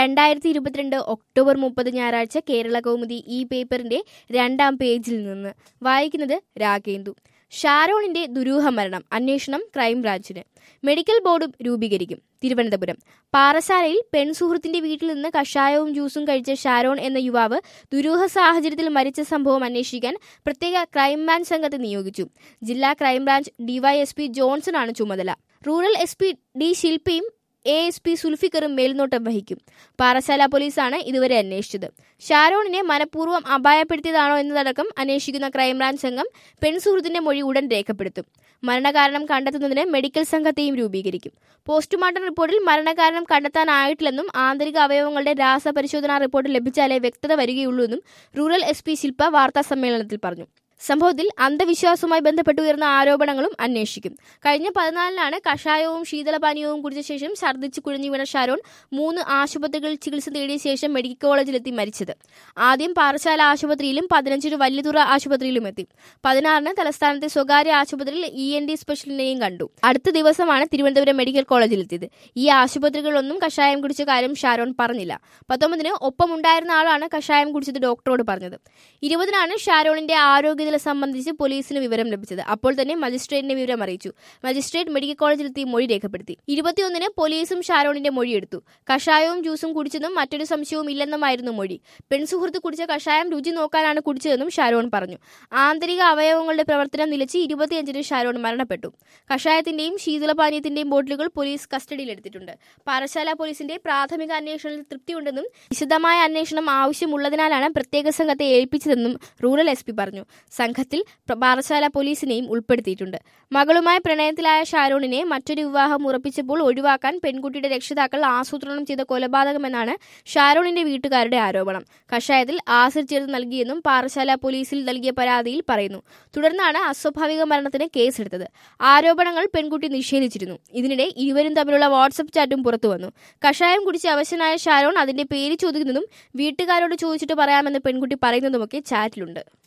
രണ്ടായിരത്തി ഇരുപത്തിരണ്ട് ഒക്ടോബർ മുപ്പത് ഞായറാഴ്ച കേരള കൗമുദി ഈ പേപ്പറിന്റെ രണ്ടാം പേജിൽ നിന്ന് വായിക്കുന്നത് രാഗേന്ദു ഷാരോണിന്റെ ദുരൂഹ മരണം അന്വേഷണം ക്രൈംബ്രാഞ്ചിന് മെഡിക്കൽ ബോർഡും രൂപീകരിക്കും തിരുവനന്തപുരം പാറശാലയിൽ പെൺസുഹൃത്തിന്റെ വീട്ടിൽ നിന്ന് കഷായവും ജ്യൂസും കഴിച്ച ഷാരോൺ എന്ന യുവാവ് ദുരൂഹ സാഹചര്യത്തിൽ മരിച്ച സംഭവം അന്വേഷിക്കാൻ പ്രത്യേക ക്രൈംബ്രാഞ്ച് സംഘത്തെ നിയോഗിച്ചു ജില്ലാ ക്രൈംബ്രാഞ്ച് ഡിവൈഎസ്പി ജോൺസൺ ആണ് ചുമതല റൂറൽ എസ് പി ഡി ശില്പിയും എ എസ് പി സുൽഫിക്കറും മേൽനോട്ടം വഹിക്കും പാറശാല പോലീസാണ് ഇതുവരെ അന്വേഷിച്ചത് ഷാരോണിനെ മനഃപൂർവ്വം അപായപ്പെടുത്തിയതാണോ എന്നതടക്കം അന്വേഷിക്കുന്ന ക്രൈംബ്രാഞ്ച് സംഘം പെൺസുഹൃത്തിന്റെ മൊഴി ഉടൻ രേഖപ്പെടുത്തും മരണകാരണം കണ്ടെത്തുന്നതിന് മെഡിക്കൽ സംഘത്തെയും രൂപീകരിക്കും പോസ്റ്റ്മോർട്ടം റിപ്പോർട്ടിൽ മരണകാരണം കണ്ടെത്താനായിട്ടില്ലെന്നും ആന്തരിക അവയവങ്ങളുടെ രാസപരിശോധനാ റിപ്പോർട്ട് ലഭിച്ചാലേ വ്യക്തത വരികയുള്ളൂ എന്നും റൂറൽ എസ് പി ശില്പ വാർത്താ സമ്മേളനത്തിൽ പറഞ്ഞു സംഭവത്തിൽ അന്ധവിശ്വാസവുമായി ബന്ധപ്പെട്ട് ഉയർന്ന ആരോപണങ്ങളും അന്വേഷിക്കും കഴിഞ്ഞ പതിനാലിനാണ് കഷായവും ശീതളപാനീയവും കുടിച്ച ശേഷം ഛർദ്ദിച്ച് കുഴഞ്ഞു വീണ ഷാരോൺ മൂന്ന് ആശുപത്രികളിൽ ചികിത്സ തേടിയ ശേഷം മെഡിക്കൽ കോളേജിലെത്തി മരിച്ചത് ആദ്യം പാറശാല ആശുപത്രിയിലും പതിനഞ്ചിന് വല്യതുറ ആശുപത്രിയിലും എത്തി പതിനാറിന് തലസ്ഥാനത്തെ സ്വകാര്യ ആശുപത്രിയിൽ ഇ എൻ ഡി സ്പെഷ്യലിനെയും കണ്ടു അടുത്ത ദിവസമാണ് തിരുവനന്തപുരം മെഡിക്കൽ കോളേജിലെത്തിയത് ഈ ആശുപത്രികളിലൊന്നും കഷായം കുടിച്ച കാര്യം ഷാരോൺ പറഞ്ഞില്ല പത്തൊമ്പതിന് ഒപ്പമുണ്ടായിരുന്ന ആളാണ് കഷായം കുടിച്ചത് ഡോക്ടറോട് പറഞ്ഞത് ഇരുപതിനാണ് ഷാരോണിന്റെ ആരോഗ്യനില സംബന്ധിച്ച് പോലീസിന് വിവരം ലഭിച്ചത് അപ്പോൾ തന്നെ മജിസ്ട്രേറ്റിനെ വിവരം അറിയിച്ചു മജിസ്ട്രേറ്റ് മെഡിക്കൽ കോളേജിലെത്തി മൊഴി രേഖപ്പെടുത്തി ഇരുപത്തിയൊന്നിന് പോലീസും ഷാരോണിന്റെ മൊഴിയെടുത്തു കഷായവും ജ്യൂസും കുടിച്ചെന്നും മറ്റൊരു സംശയവും ഇല്ലെന്നുമായിരുന്നു മൊഴി പെൺസുഹൃത്ത് കുടിച്ച കഷായം രുചി നോക്കാനാണ് കുടിച്ചതെന്നും ഷാരോൺ പറഞ്ഞു ആന്തരിക അവയവങ്ങളുടെ പ്രവർത്തനം നിലച്ച് ഇരുപത്തിയഞ്ചിന് ഷാരോൺ മരണപ്പെട്ടു കഷായത്തിന്റെയും ശീതളപാനീയത്തിന്റെയും ബോട്ടിലുകൾ പോലീസ് കസ്റ്റഡിയിലെടുത്തിട്ടുണ്ട് പാറശാല പോലീസിന്റെ പ്രാഥമിക അന്വേഷണത്തിൽ തൃപ്തിയുണ്ടെന്നും വിശദമായ അന്വേഷണം ആവശ്യമുള്ളതിനാലാണ് പ്രത്യേക സംഘത്തെ ഏൽപ്പിച്ചതെന്നും റൂറൽ എസ് പി പറഞ്ഞു സംഘത്തിൽ പാറശാല പോലീസിനെയും ഉൾപ്പെടുത്തിയിട്ടുണ്ട് മകളുമായി പ്രണയത്തിലായ ഷാരോണിനെ മറ്റൊരു വിവാഹം ഉറപ്പിച്ചപ്പോൾ ഒഴിവാക്കാൻ പെൺകുട്ടിയുടെ രക്ഷിതാക്കൾ ആസൂത്രണം ചെയ്ത കൊലപാതകമെന്നാണ് ഷാരോണിന്റെ വീട്ടുകാരുടെ ആരോപണം കഷായത്തിൽ ആസിഡ് ചേർത്ത് നൽകിയെന്നും പാറശാല പോലീസിൽ നൽകിയ പരാതിയിൽ പറയുന്നു തുടർന്നാണ് അസ്വാഭാവിക മരണത്തിന് കേസെടുത്തത് ആരോപണങ്ങൾ പെൺകുട്ടി നിഷേധിച്ചിരുന്നു ഇതിനിടെ ഇരുവരും തമ്മിലുള്ള വാട്സപ്പ് ചാറ്റും പുറത്തുവന്നു കഷായം കുടിച്ച് അവശനായ ഷാരോൺ അതിന്റെ പേര് ചോദിക്കുന്നതും വീട്ടുകാരോട് ചോദിച്ചിട്ട് പറയാമെന്ന് പെൺകുട്ടി പറയുന്നതുമൊക്കെ ചാറ്റിലുണ്ട്